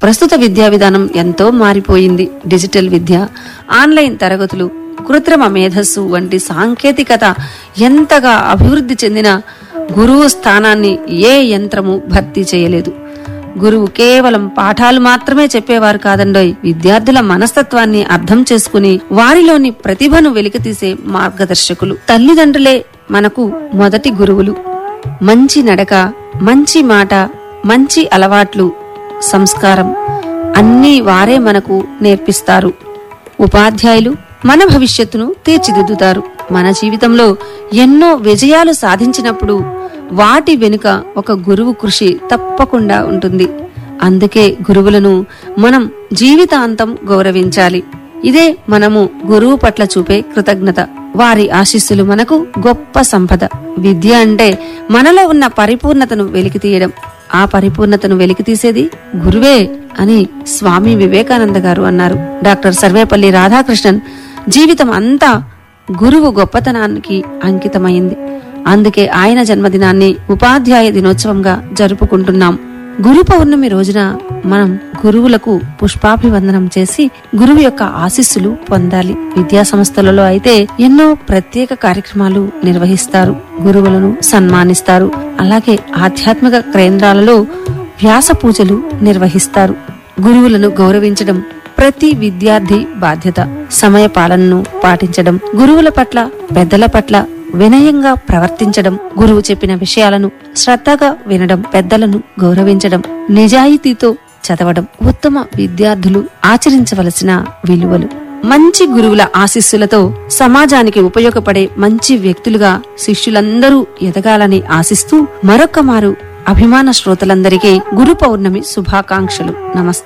ప్రస్తుత విద్యా విధానం ఎంతో మారిపోయింది డిజిటల్ విద్య ఆన్లైన్ తరగతులు కృత్రిమ మేధస్సు వంటి సాంకేతికత ఎంతగా అభివృద్ధి చెందిన గురువు స్థానాన్ని ఏ యంత్రము భర్తీ చేయలేదు గురువు కేవలం పాఠాలు మాత్రమే చెప్పేవారు కాదండోయ్ విద్యార్థుల మనస్తత్వాన్ని అర్థం చేసుకుని వారిలోని ప్రతిభను వెలికితీసే మార్గదర్శకులు తల్లిదండ్రులే మనకు మొదటి గురువులు మంచి నడక మంచి మాట మంచి అలవాట్లు సంస్కారం అన్నీ వారే మనకు నేర్పిస్తారు ఉపాధ్యాయులు మన భవిష్యత్తును తీర్చిదిద్దుతారు మన జీవితంలో ఎన్నో విజయాలు సాధించినప్పుడు వాటి వెనుక ఒక గురువు కృషి తప్పకుండా ఉంటుంది అందుకే గురువులను మనం జీవితాంతం గౌరవించాలి ఇదే మనము గురువు పట్ల చూపే కృతజ్ఞత వారి ఆశీస్సులు మనకు గొప్ప సంపద విద్య అంటే మనలో ఉన్న పరిపూర్ణతను వెలికితీయడం ఆ పరిపూర్ణతను వెలికితీసేది గురువే అని స్వామి వివేకానంద గారు అన్నారు డాక్టర్ సర్వేపల్లి రాధాకృష్ణన్ జీవితం అంతా గురువు గొప్పతనానికి అంకితమైంది అందుకే ఆయన జన్మదినాన్ని ఉపాధ్యాయ దినోత్సవంగా జరుపుకుంటున్నాం గురు పౌర్ణమి రోజున మనం గురువులకు పుష్పాభివందనం చేసి గురువు యొక్క ఆశీస్సులు పొందాలి విద్యా సంస్థలలో అయితే ఎన్నో ప్రత్యేక కార్యక్రమాలు నిర్వహిస్తారు గురువులను సన్మానిస్తారు అలాగే ఆధ్యాత్మిక కేంద్రాలలో వ్యాస పూజలు నిర్వహిస్తారు గురువులను గౌరవించడం ప్రతి విద్యార్థి బాధ్యత సమయ పాలనను పాటించడం గురువుల పట్ల పెద్దల పట్ల వినయంగా ప్రవర్తించడం గురువు చెప్పిన విషయాలను శ్రద్ధగా వినడం పెద్దలను గౌరవించడం నిజాయితీతో చదవడం ఉత్తమ విద్యార్థులు ఆచరించవలసిన విలువలు మంచి గురువుల ఆశీస్సులతో సమాజానికి ఉపయోగపడే మంచి వ్యక్తులుగా శిష్యులందరూ ఎదగాలని ఆశిస్తూ మరొక్క మారు అభిమాన శ్రోతలందరికీ గురు పౌర్ణమి శుభాకాంక్షలు నమస్తే